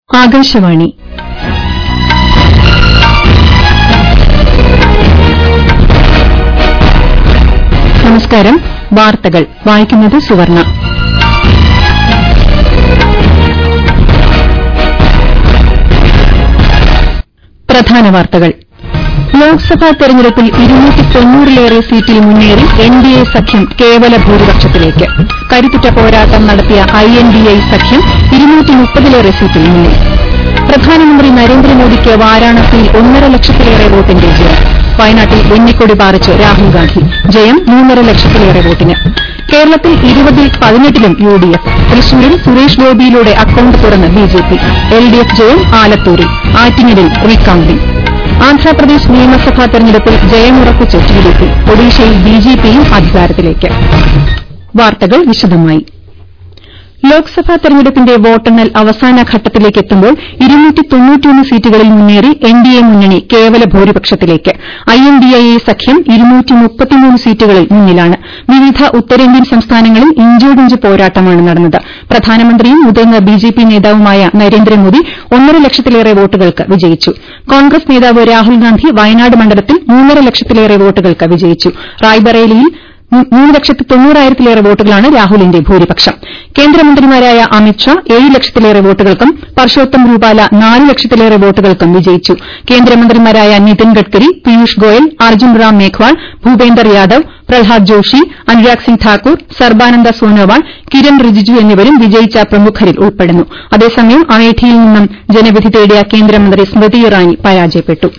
ആകാശവാണി നമസ്കാരം വാർത്തകൾ വായിക്കുന്നത് സുവർണ പ്രധാന വാർത്തകൾ ലോക്സഭാ തെരഞ്ഞെടുപ്പിൽ ലേറെ സീറ്റിൽ മുന്നേറി എൻഡിഎ സഖ്യം കേവല ഭൂരിപക്ഷത്തിലേക്ക് കരുത്തുറ്റ പോരാട്ടം നടത്തിയ ഐഎൻഡിഎ സഖ്യം ലേറെ സീറ്റിൽ മുന്നിൽ പ്രധാനമന്ത്രി നരേന്ദ്രമോദിക്ക് വാരാണസിയിൽ ഒന്നര ലക്ഷത്തിലേറെ വോട്ടിന്റെ ജയം വയനാട്ടിൽ വെന്നിക്കൊടി പാറിച്ച് രാഹുൽ ഗാന്ധി ജയം മൂന്നര ലക്ഷത്തിലേറെ വോട്ടിന് കേരളത്തിൽ ഇരുപതിൽ പതിനെട്ടിലും യുഡിഎഫ് തൃശൂരിൽ സുരേഷ് ഗോപിയിലൂടെ അക്കൌണ്ട് തുറന്ന് ബിജെപി എൽഡിഎഫ് ജയം ആലത്തൂരിൽ ആറ്റിങ്ങലിൽ റീകൌണ്ടിംഗ് ആന്ധ്രാപ്രദേശ് നിയമസഭാ തെരഞ്ഞെടുപ്പിൽ ജയമുറപ്പിച്ച് ടിഡിപി ഒഡീഷയിൽ ബിജെപിയും അധികാരത്തിലേക്ക് വാർത്തകൾ വിശദമായി ലോക്സഭാ തെരഞ്ഞെടുപ്പിന്റെ വോട്ടെണ്ണൽ അവസാന ഘട്ടത്തിലേക്കെത്തുമ്പോൾ സീറ്റുകളിൽ മുന്നേറി എൻഡിഎ മുന്നണി കേവല ഭൂരിപക്ഷത്തിലേക്ക് ഐഎൻഡിഎ സഖ്യം സീറ്റുകളിൽ മുന്നിലാണ് വിവിധ ഉത്തരേന്ത്യൻ സംസ്ഥാനങ്ങളിൽ ഇഞ്ചോടിഞ്ച് പോരാട്ടമാണ് നടന്നത് പ്രധാനമന്ത്രിയും മുതിർന്ന ബിജെപി നേതാവുമായ നരേന്ദ്രമോദി ഒന്നര ലക്ഷത്തിലേറെ വോട്ടുകൾക്ക് വിജയിച്ചു കോൺഗ്രസ് നേതാവ് രാഹുൽ ഗാന്ധി വയനാട് മണ്ഡലത്തിൽ മൂന്നര ലക്ഷത്തിലേറെ വോട്ടുകൾക്ക് വിജയിച്ചു റായ്ബറേലിയിൽ മൂന്ന് ലക്ഷത്തി തൊണ്ണൂറായിരത്തിലേറെ വോട്ടുകളാണ് രാഹുലിന്റെ ഭൂരിപക്ഷം കേന്ദ്രമന്ത്രിമാരായ അമിത്ഷാ ഏഴ് ലക്ഷത്തിലേറെ വോട്ടുകൾക്കും പർഷോത്തം രൂപാല നാല് ലക്ഷത്തിലേറെ വോട്ടുകൾക്കും വിജയിച്ചു കേന്ദ്രമന്ത്രിമാരായ നിതിൻ ഗഡ്കരി പീയൂഷ് ഗോയൽ അർജുൻ റാം മേഘ്വാൾ ഭൂപേന്ദർ യാദവ് പ്രഹ്ലാദ് ജോഷി അനുരാഗ് സിംഗ് ഠാക്കൂർ സർബാനന്ദ സോനോവാൾ കിരൺ റിജിജു എന്നിവരും വിജയിച്ച പ്രമുഖരിൽ ഉൾപ്പെടുന്നു അതേസമയം അമേഠിയിൽ നിന്നും ജനവിധി തേടിയ കേന്ദ്രമന്ത്രി സ്മൃതി ഇറാനി പരാജയപ്പെട്ടു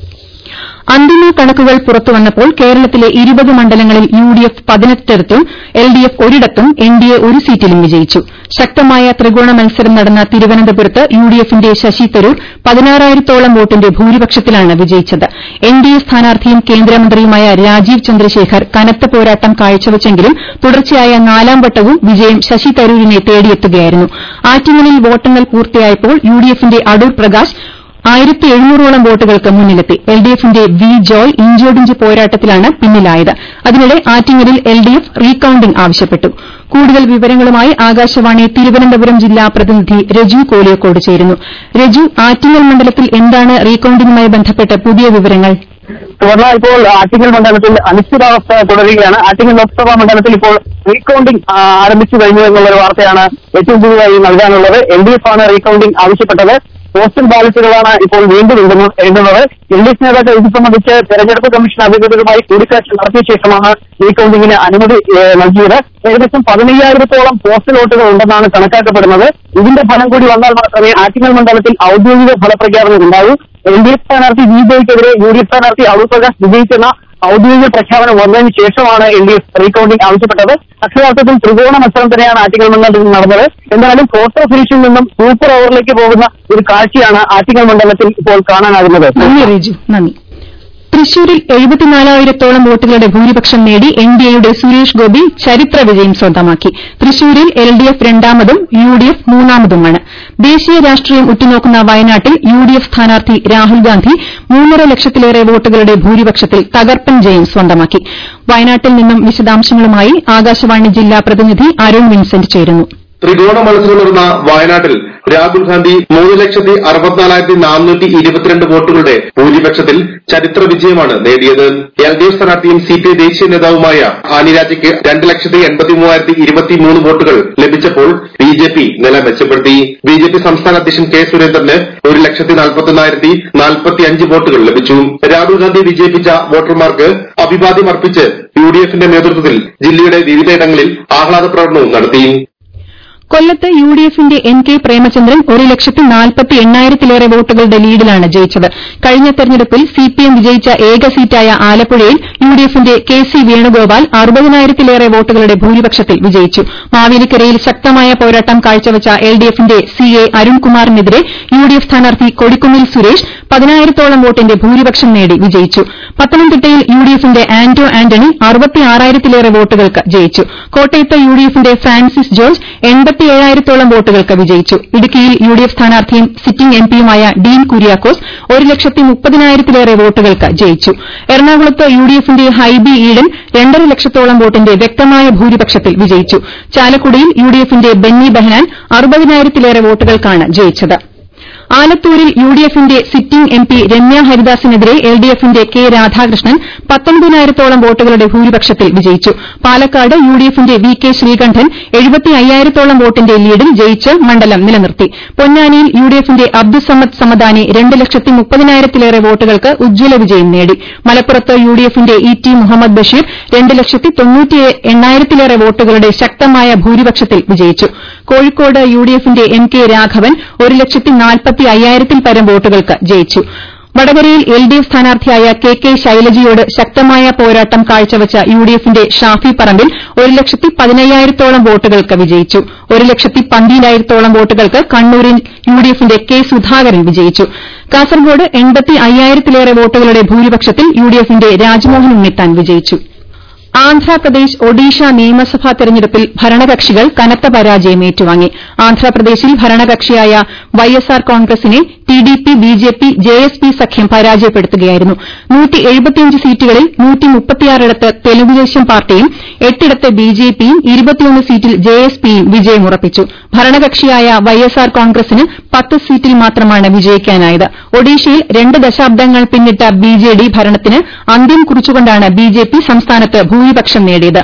അന്തിമ കണക്കുകൾ പുറത്തുവന്നപ്പോൾ കേരളത്തിലെ ഇരുപത് മണ്ഡലങ്ങളിൽ യുഡിഎഫ് പതിനെട്ടിടത്തും എൽഡിഎഫ് ഒരിടത്തും എൻഡിഎ ഒരു സീറ്റിലും വിജയിച്ചു ശക്തമായ ത്രികോണ മത്സരം നടന്ന തിരുവനന്തപുരത്ത് യുഡിഎഫിന്റെ ശശി തരൂർ പതിനാറായിരത്തോളം വോട്ടിന്റെ ഭൂരിപക്ഷത്തിലാണ് വിജയിച്ചത് എൻഡിഎ സ്ഥാനാർത്ഥിയും കേന്ദ്രമന്ത്രിയുമായ രാജീവ് ചന്ദ്രശേഖർ കനത്ത പോരാട്ടം കാഴ്ചവച്ചെങ്കിലും തുടർച്ചയായ നാലാം വട്ടവും വിജയം ശശി തരൂരിനെ തേടിയെത്തുകയായിരുന്നു ആറ്റിങ്ങലിൽ വോട്ടെണ്ണൽ പൂർത്തിയായപ്പോൾ യുഡിഎഫിന്റെ അടൂർ പ്രകാശ് ആയിരത്തി എഴുന്നൂറോളം വോട്ടുകൾക്ക് മുന്നിലെത്തി എൽഡിഎഫിന്റെ വി ജോയ് ഇഞ്ചോടിഞ്ച് പോരാട്ടത്തിലാണ് പിന്നിലായത് അതിനിടെ ആറ്റിങ്ങലിൽ എൽഡിഎഫ് റീകൌണ്ടിംഗ് ആവശ്യപ്പെട്ടു കൂടുതൽ വിവരങ്ങളുമായി ആകാശവാണി തിരുവനന്തപുരം ജില്ലാ പ്രതിനിധി രജു കോലിയക്കോട് ചേരുന്നു രജു ആറ്റിങ്ങൽ മണ്ഡലത്തിൽ എന്താണ് റീകൌണ്ടിംഗുമായി ബന്ധപ്പെട്ട് പുതിയ വിവരങ്ങൾ സുവർണ ഇപ്പോൾ ആറ്റിങ്ങൽ മണ്ഡലത്തിൽ അനിശ്ചിതാവസ്ഥ തുടരുകയാണ് ആറ്റിങ്ങൽ ലോക്സഭാ മണ്ഡലത്തിൽ ഇപ്പോൾ റീകൌണ്ടിംഗ് ആരംഭിച്ചു കഴിഞ്ഞു എന്നുള്ളൊരു വാർത്തയാണ് ഏറ്റവും പുതിയതായി നൽകാനുള്ളത് എൽ ഡി എഫ് ആണ് റീകൌണ്ടിംഗ് ആവശ്യപ്പെട്ടത് പോസ്റ്റൽ ബാലറ്റുകളാണ് ഇപ്പോൾ വീണ്ടും എഴുതുന്നത് എൽ ഡി എഫ് നേതാക്കൾ ഇത് സംബന്ധിച്ച് തെരഞ്ഞെടുപ്പ് കമ്മീഷൻ അധികൃതരുമായി കൂടിക്കാഴ്ച നടത്തിയ ശേഷമാണ് റീകൌണ്ടിംഗിന് അനുമതി നൽകിയത് ഏകദേശം പതിനയ്യായിരത്തോളം പോസ്റ്റൽ വോട്ടുകൾ ഉണ്ടെന്നാണ് കണക്കാക്കപ്പെടുന്നത് ഇതിന്റെ ഫലം കൂടി വന്നാൽ മാത്രമേ ആറ്റിങ്ങൽ മണ്ഡലത്തിൽ ഔദ്യോഗിക ഫലപ്രഖ്യാപനം ഉണ്ടാവൂ എൽ ഡി എഫ് സ്ഥാനാർത്ഥി വി ജോയ്ക്കെതിരെ യു ഡി എഫ് സ്ഥാനാർത്ഥി അടൂർ പ്രകാശ് വിജയിച്ചെന്ന ഔദ്യോഗിക പ്രഖ്യാപനം വന്നതിന് ശേഷമാണ് എൽ ഡി എഫ് റീകൌണ്ടിംഗ് ആവശ്യപ്പെട്ടത് അക്ഷരാർത്ഥത്തിൽ ത്രികോണ മത്സരം തന്നെയാണ് ആറ്റിങ്ങൽ മണ്ഡലത്തിൽ നടന്നത് എന്തായാലും ഫോട്ടോ ഫിനിഷിൽ നിന്നും സൂപ്പർ ഓവറിലേക്ക് പോകുന്ന ഒരു കാഴ്ചയാണ് ആറ്റിങ്ങൽ മണ്ഡലത്തിൽ ഇപ്പോൾ കാണാനാകുന്നത് നന്ദി റിജു നന്ദി തൃശൂരിൽ എഴുപത്തിനാലായിരത്തോളം വോട്ടുകളുടെ ഭൂരിപക്ഷം നേടി എൻഡിഎയുടെ സുരേഷ് ഗോപി ചരിത്ര വിജയം സ്വന്തമാക്കി തൃശൂരിൽ എൽഡിഎഫ് രണ്ടാമതും യുഡിഎഫ് മൂന്നാമതുമാണ് ദേശീയ രാഷ്ട്രീയം ഉറ്റുനോക്കുന്ന വയനാട്ടിൽ യുഡിഎഫ് സ്ഥാനാർത്ഥി രാഹുൽ ഗാന്ധി മൂന്നര ലക്ഷത്തിലേറെ വോട്ടുകളുടെ ഭൂരിപക്ഷത്തിൽ തകർപ്പൻ ജയം സ്വന്തമാക്കി വയനാട്ടിൽ നിന്നും വിശദാംശങ്ങളുമായി ആകാശവാണി ജില്ലാ പ്രതിനിധി അരുൺ വിൻസെന്റ് ചേരുന്നു ത്രികോണ മത്സരമുള്ള വയനാട്ടിൽ രാഹുൽ ഗാന്ധി മൂന്ന് ലക്ഷത്തി അറുപത്തിനാലായിരത്തി നാനൂറ്റി ഇരുപത്തിരണ്ട് വോട്ടുകളുടെ ഭൂരിപക്ഷത്തിൽ ചരിത്ര വിജയമാണ് നേടിയത് എൽ ഡി എഫ് സ്ഥാനാർത്ഥിയും സി പി ഐ ദേശീയ നേതാവുമായ ആനി രാജയ്ക്ക് രണ്ട് ലക്ഷത്തി എൺപത്തി മൂവായിരത്തി ഇരുപത്തിമൂന്ന് വോട്ടുകൾ ലഭിച്ചപ്പോൾ ബി ജെ പി നില മെച്ചപ്പെടുത്തി ബി ജെ പി സംസ്ഥാന അധ്യക്ഷൻ കെ സുരേന്ദ്രന് ഒരു ലക്ഷത്തി നാൽപ്പത്തൊന്നായിരത്തി നാൽപ്പത്തി അഞ്ച് വോട്ടുകൾ ലഭിച്ചു രാഹുൽ ഗാന്ധി വിജയിപ്പിച്ച വോട്ടർമാർക്ക് അഭിവാദ്യം അർപ്പിച്ച് യു ഡി എഫിന്റെ നേതൃത്വത്തിൽ ജില്ലയുടെ വിവിധയിടങ്ങളിൽ ആഹ്ലാദ പ്രകടനവും നടത്തി കൊല്ലത്ത് യുഡിഎഫിന്റെ എൻ കെ പ്രേമചന്ദ്രൻ ഒരു ലക്ഷത്തി നാൽപ്പത്തി എണ്ണായിരത്തിലേറെ വോട്ടുകളുടെ ലീഡിലാണ് ജയിച്ചത് കഴിഞ്ഞ തെരഞ്ഞെടുപ്പിൽ സിപിഎം വിജയിച്ച ഏക സീറ്റായ ആലപ്പുഴയിൽ യുഡിഎഫിന്റെ കെ സി വേണുഗോപാൽ അറുപതിനായിരത്തിലേറെ വോട്ടുകളുടെ ഭൂരിപക്ഷത്തിൽ വിജയിച്ചു മാവേലിക്കരയിൽ ശക്തമായ പോരാട്ടം കാഴ്ചവച്ച എൽഡിഎഫിന്റെ സി എ അരുൺകുമാറിനെതിരെ യുഡിഎഫ് സ്ഥാനാർത്ഥി കൊടിക്കുന്നിൽ സുരേഷ് പതിനായിരത്തോളം വോട്ടിന്റെ ഭൂരിപക്ഷം നേടി വിജയിച്ചു പത്തനംതിട്ടയിൽ യുഡിഎഫിന്റെ ആന്റോ ആന്റണി അറുപത്തിയാറായിരത്തിലേറെ വോട്ടുകൾക്ക് ജയിച്ചു കോട്ടയത്ത് യുഡിഎഫിന്റെ ഫ്രാൻസിസ് ജോർജ് എൺപത്തിയേഴായിരത്തോളം വോട്ടുകൾക്ക് വിജയിച്ചു ഇടുക്കിയിൽ യുഡിഎഫ് സ്ഥാനാർത്ഥിയും സിറ്റിംഗ് എംപിയുമായ ഡീൻ കുര്യാക്കോസ് ഒരു ലക്ഷത്തി മുപ്പതിനായിരത്തിലേറെ വോട്ടുകൾക്ക് ജയിച്ചു എറണാകുളത്ത് യുഡിഎഫിന്റെ ഹൈബി ഈഡൻ രണ്ടര ലക്ഷത്തോളം വോട്ടിന്റെ വ്യക്തമായ ഭൂരിപക്ഷത്തിൽ വിജയിച്ചു ചാലക്കുടിയിൽ യുഡിഎഫിന്റെ ബെന്നി ബെഹനാൻ അറുപതിനായിരത്തിലേറെ വോട്ടുകൾക്കാണ് ജയിച്ചത് ആലത്തൂരിൽ യുഡിഎഫിന്റെ സിറ്റിംഗ് എം പി രമ്യ ഹരിദാസിനെതിരെ എൽഡിഎഫിന്റെ കെ രാധാകൃഷ്ണൻ പത്തൊൻപതിനായിരത്തോളം വോട്ടുകളുടെ ഭൂരിപക്ഷത്തിൽ വിജയിച്ചു പാലക്കാട് യുഡിഎഫിന്റെ വി കെ ശ്രീകണ്ഠൻ എഴുപത്തിയ്യായിരത്തോളം വോട്ടിന്റെ ലീഡിൽ ജയിച്ച് മണ്ഡലം നിലനിർത്തി പൊന്നാനിയിൽ യുഡിഎഫിന്റെ അബ്ദുസമ്മദ് സമദാനി രണ്ട് ലക്ഷത്തി മുപ്പതിനായിരത്തിലേറെ വോട്ടുകൾക്ക് ഉജ്ജ്വല വിജയം നേടി മലപ്പുറത്ത് യുഡിഎഫിന്റെ ഇ ടി മുഹമ്മദ് ബഷീർ രണ്ട് ലക്ഷത്തി തൊണ്ണൂറ്റി എണ്ണായിരത്തിലേറെ വോട്ടുകളുടെ ശക്തമായ ഭൂരിപക്ഷത്തിൽ വിജയിച്ചു കോഴിക്കോട് യുഡിഎഫിന്റെ എം കെ രാഘവൻ ഒരു ലക്ഷത്തി നാൽപ്പത്തി അയ്യായിരത്തിൽ പരം വോട്ടുകൾക്ക് ജയിച്ചു വടകരയിൽ എൽ ഡി എഫ് സ്ഥാനാർത്ഥിയായ കെ കെ ശൈലജയോട് ശക്തമായ പോരാട്ടം കാഴ്ചവച്ച യുഡിഎഫിന്റെ ഷാഫി പറമ്പിൽ ഒരു ലക്ഷത്തി പതിനയ്യായിരത്തോളം വോട്ടുകൾക്ക് വിജയിച്ചു ഒരു ലക്ഷത്തി പന്തിരായിരത്തോളം വോട്ടുകൾക്ക് കണ്ണൂരിൽ യുഡിഎഫിന്റെ കെ സുധാകരൻ വിജയിച്ചു കാസർഗോഡ് എൺപത്തി അയ്യായിരത്തിലേറെ വോട്ടുകളുടെ ഭൂരിപക്ഷത്തിൽ യുഡിഎഫിന്റെ രാജ്മോഹൻ ഉണ്ണിത്താൻ വിജയിച്ചു ആന്ധ്രാപ്രദേശ് ഒഡീഷ നിയമസഭാ തെരഞ്ഞെടുപ്പിൽ ഭരണകക്ഷികൾ കനത്ത പരാജയം ഏറ്റുവാങ്ങി ആന്ധ്രാപ്രദേശിൽ ഭരണകക്ഷിയായ വൈഎസ്ആർ കോൺഗ്രസിനെ ടിഡിപി ബിജെപി ജെഎസ്പി സഖ്യം പരാജയപ്പെടുത്തുകയായിരുന്നു സീറ്റുകളിൽ ഇടത്ത് തെലുഗുദേശം പാർട്ടിയും എട്ടിടത്ത് ബിജെപിയും ഇരുപത്തിയൊന്ന് സീറ്റിൽ ജെഎസ്പിയും വിജയമുറപ്പിച്ചു ഭരണകക്ഷിയായ വൈഎസ്ആർ കോൺഗ്രസിന് പത്ത് സീറ്റിൽ മാത്രമാണ് വിജയിക്കാനായത് ഒഡീഷയിൽ രണ്ട് ദശാബ്ദങ്ങൾ പിന്നിട്ട ബിജെഡി ഭരണത്തിന് അന്ത്യം കുറിച്ചുകൊണ്ടാണ് ബിജെപി സംസ്ഥാനത്ത് ഭൂരിപക്ഷം നേടിയത്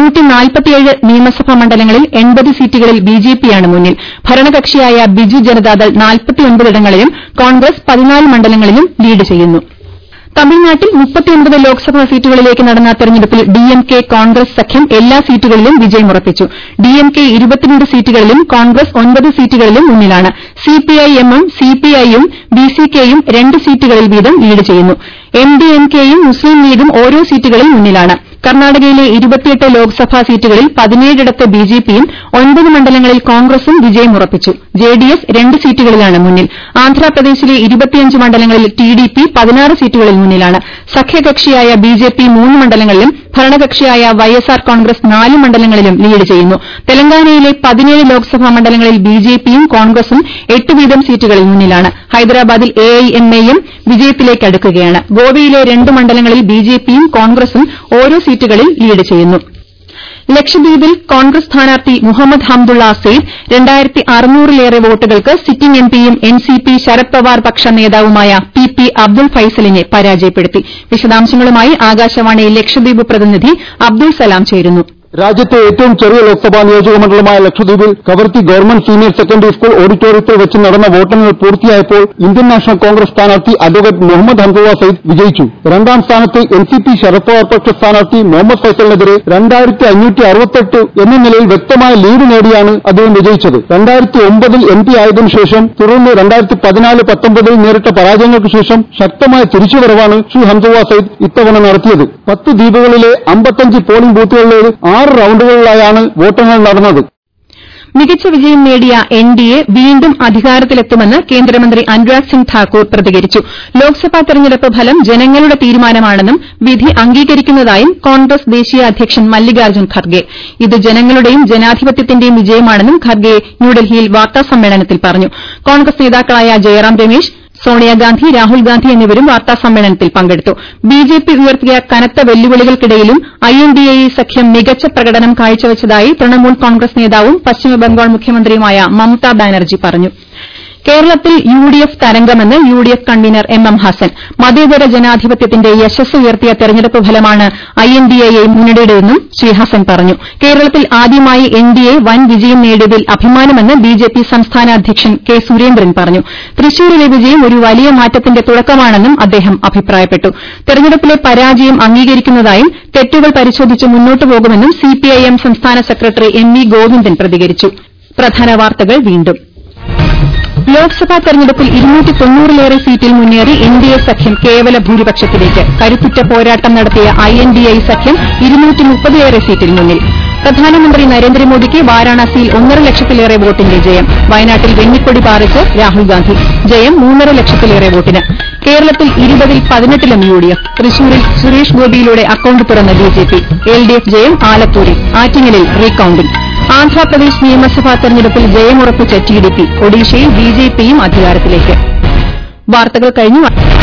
നിയമസഭാ മണ്ഡലങ്ങളിൽ എൺപത് സീറ്റുകളിൽ ബിജെപിയാണ് മുന്നിൽ ഭരണകക്ഷിയായ ബിജു ജനതാദൾ ഇടങ്ങളിലും കോൺഗ്രസ് പതിനാല് മണ്ഡലങ്ങളിലും ലീഡ് ചെയ്യുന്നു തമിഴ്നാട്ടിൽ മുപ്പത്തിയൊൻപത് ലോക്സഭാ സീറ്റുകളിലേക്ക് നടന്ന തെരഞ്ഞെടുപ്പിൽ ഡിഎംകെ കോൺഗ്രസ് സഖ്യം എല്ലാ സീറ്റുകളിലും വിജയമുറപ്പിച്ചു ഡിഎംകെ ഇരുപത്തിരണ്ട് സീറ്റുകളിലും കോൺഗ്രസ് ഒൻപത് സീറ്റുകളിലും മുന്നിലാണ് സിപിഐഎമ്മും സിപിഐയും ബിസികെയും രണ്ട് സീറ്റുകളിൽ വീതം ലീഡ് ചെയ്യുന്നു എംഡിഎംകെയും മുസ്ലിം ലീഗും ഓരോ സീറ്റുകളിൽ മുന്നിലാണ് കർണാടകയിലെ ഇരുപത്തിയെട്ട് ലോക്സഭാ സീറ്റുകളിൽ പതിനേഴിടത്ത് ബിജെപിയും ഒൻപത് മണ്ഡലങ്ങളിൽ കോൺഗ്രസും വിജയമുറപ്പിച്ചു ജെഡിഎസ് രണ്ട് സീറ്റുകളിലാണ് മുന്നിൽ ആന്ധ്രാപ്രദേശിലെ ഇരുപത്തിയഞ്ച് മണ്ഡലങ്ങളിൽ ടിഡിപി പതിനാറ് സീറ്റുകളിൽ മുന്നിലാണ് സഖ്യകക്ഷിയായ ബിജെപി മൂന്ന് മണ്ഡലങ്ങളിലും ഭരണകക്ഷിയായ വൈഎസ്ആർ കോൺഗ്രസ് നാല് മണ്ഡലങ്ങളിലും ലീഡ് ചെയ്യുന്നു തെലങ്കാനയിലെ പതിനേഴ് ലോക്സഭാ മണ്ഡലങ്ങളിൽ ബിജെപിയും കോൺഗ്രസും എട്ട് വീതം സീറ്റുകളിൽ മുന്നിലാണ് ഹൈദരാബാദിൽ എഐഎംഐഎം വിജയത്തിലേക്ക് അടുക്കുകയാണ് ഗോവയിലെ രണ്ട് മണ്ഡലങ്ങളിൽ ബിജെപിയും കോൺഗ്രസും ഓരോ സീറ്റുകളിൽ ലീഡ് ചെയ്യുന്നു ലക്ഷദ്വീപിൽ കോൺഗ്രസ് സ്ഥാനാർത്ഥി മുഹമ്മദ് ഹംദുള്ള സെയ്ദ് രണ്ടായിരത്തി അറുന്നൂറിലേറെ വോട്ടുകൾക്ക് സിറ്റിംഗ് എംപിയും എൻസിപി ശരത് പവാർ പക്ഷ നേതാവുമായ പി പി അബ്ദുൾ ഫൈസലിനെ പരാജയപ്പെടുത്തി വിശദാംശങ്ങളുമായി ആകാശവാണി ലക്ഷദ്വീപ് പ്രതിനിധി അബ്ദുൾ സലാം ചേരുന്നു രാജ്യത്തെ ഏറ്റവും ചെറിയ ലോക്സഭാ നിയോജക മണ്ഡലമായ ലക്ഷദ്വീപിൽ Kavaratti government senior secondary school ഓഡിറ്റോറിയത്തിൽ വെച്ച് നടന്ന വോട്ടെണ്ണൽ പൂർത്തിയായപ്പോൾ ഇന്ത്യൻ നാഷണൽ കോൺഗ്രസ് സ്ഥാനാർത്ഥി അഡ്വക്കേറ്റ് മുഹമ്മദ് ഹംദുള്ള സയ്യിദ് വിജയിച്ചു രണ്ടാം സ്ഥാനത്ത് N C P Sharad Pawar പക്ഷ സ്ഥാനാർത്ഥി മുഹമ്മദ് ഫൈസലിനെതിരെ രണ്ടായിരത്തി അഞ്ഞൂറ്റി അറുപത്തെട്ട് എന്ന നിലയിൽ വ്യക്തമായ ലീഡ് നേടിയാണ് അദ്ദേഹം വിജയിച്ചത് രണ്ടായിരത്തി ഒമ്പതിൽ എം പി ആയതിനു ശേഷം തുടർന്ന് രണ്ടായിരത്തി പതിനാല് പത്തൊമ്പതിൽ നേരിട്ട പരാജയങ്ങൾക്ക് ശേഷം ശക്തമായ തിരിച്ചുവരവാണ് ശ്രീ ഹംദുള്ള സയ്യിദ് ഇത്തവണ നടത്തിയത് പത്ത് ദ്വീപുകളിലെ അമ്പത്തഞ്ച് പോളിംഗ് ബൂത്തുകളിലെ ആറ് റൌണ്ടുകളിലായാണ് വോട്ടെണ്ണൽ നടന്നത് മികച്ച വിജയം നേടിയ എൻഡിഎ വീണ്ടും അധികാരത്തിലെത്തുമെന്ന് കേന്ദ്രമന്ത്രി അനുരാഗ് സിംഗ് ഠാക്കൂർ പ്രതികരിച്ചു ലോക്സഭാ തെരഞ്ഞെടുപ്പ് ഫലം ജനങ്ങളുടെ തീരുമാനമാണെന്നും വിധി അംഗീകരിക്കുന്നതായും കോൺഗ്രസ് ദേശീയ അധ്യക്ഷൻ മല്ലികാർജ്ജുൻ ഖർഗെ ഇത് ജനങ്ങളുടെയും ജനാധിപത്യത്തിന്റെയും വിജയമാണെന്നും ഖർഗെ ന്യൂഡൽഹിയിൽ വാർത്താസമ്മേളനത്തിൽ പറഞ്ഞു കോൺഗ്രസ് നേതാക്കളായ ജയറാം രമേശ് സോണിയാഗാന്ധി രാഹുൽ ഗാന്ധി എന്നിവരും വാർത്താസമ്മേളനത്തിൽ പങ്കെടുത്തു ബിജെപി ഉയർത്തിയ കനത്ത വെല്ലുവിളികൾക്കിടയിലും ഐഎൻഡിഎ സഖ്യം മികച്ച പ്രകടനം കാഴ്ചവച്ചതായി തൃണമൂൽ കോൺഗ്രസ് നേതാവും പശ്ചിമബംഗാൾ മുഖ്യമന്ത്രിയുമായ മമതാ ബാനർജി പറഞ്ഞു കേരളത്തിൽ യുഡിഎഫ് തരംഗമെന്ന് UDF convener M M Hassan മതേതര ജനാധിപത്യത്തിന്റെ യശസ് ഉയർത്തിയ തെരഞ്ഞെടുപ്പ് ഫലമാണ് ഐഎൻഡിഎയെ മുന്നേറിയതെന്നും ശ്രീ ഹസൻ പറഞ്ഞു കേരളത്തിൽ ആദ്യമായി എൻഡിഎ വൻ വിജയം നേടിയതിൽ അഭിമാനമെന്ന് ബിജെപി സംസ്ഥാന അധ്യക്ഷൻ കെ സുരേന്ദ്രൻ പറഞ്ഞു തൃശൂരിലെ വിജയം ഒരു വലിയ മാറ്റത്തിന്റെ തുടക്കമാണെന്നും അദ്ദേഹം അഭിപ്രായപ്പെട്ടു തെരഞ്ഞെടുപ്പിലെ പരാജയം അംഗീകരിക്കുന്നതായും തെറ്റുകൾ പരിശോധിച്ച് മുന്നോട്ടു പോകുമെന്നും സിപിഐഎം സംസ്ഥാന സെക്രട്ടറി എം വി ഗോവിന്ദൻ പ്രതികരിച്ചു പ്രധാന വാർത്തകൾ വീണ്ടും ലോക്സഭാ തെരഞ്ഞെടുപ്പിൽ ഇരുന്നൂറ്റി തൊണ്ണൂറിലേറെ സീറ്റിൽ മുന്നേറി എൻഡിഎ സഖ്യം കേവല ഭൂരിപക്ഷത്തിലേക്ക് കരുത്തുറ്റ പോരാട്ടം നടത്തിയ ഐഎൻഡിഎ സഖ്യം ഇരുന്നൂറ്റി മുപ്പതിലേറെ സീറ്റിൽ മുന്നിൽ പ്രധാനമന്ത്രി നരേന്ദ്രമോദിക്ക് വാരാണസിയിൽ ഒന്നര ലക്ഷത്തിലേറെ വോട്ടിന്റെ ജയം വയനാട്ടിൽ വെണ്ണിക്കൊടി പാറിച്ച് രാഹുൽ ഗാന്ധി ജയം മൂന്നര ലക്ഷത്തിലേറെ വോട്ടിന് കേരളത്തിൽ ഇരുപതിൽ പതിനെട്ടിലും യുഡിഎഫ് തൃശൂരിൽ സുരേഷ് ഗോപിയിലൂടെ അക്കൌണ്ട് തുറന്ന ബിജെപി എൽഡിഎഫ് ജയം ആലത്തൂരിൽ ആറ്റിങ്ങലിൽ റീകൌണ്ടിംഗ് ആന്ധ്രാപ്രദേശ് നിയമസഭാ തെരഞ്ഞെടുപ്പിൽ ജയമുറപ്പിച്ച ടിഡിപി ഒഡീഷയിൽ ബിജെപിയും അധികാരത്തിലേക്ക് വാർത്തകൾ കഴിഞ്ഞു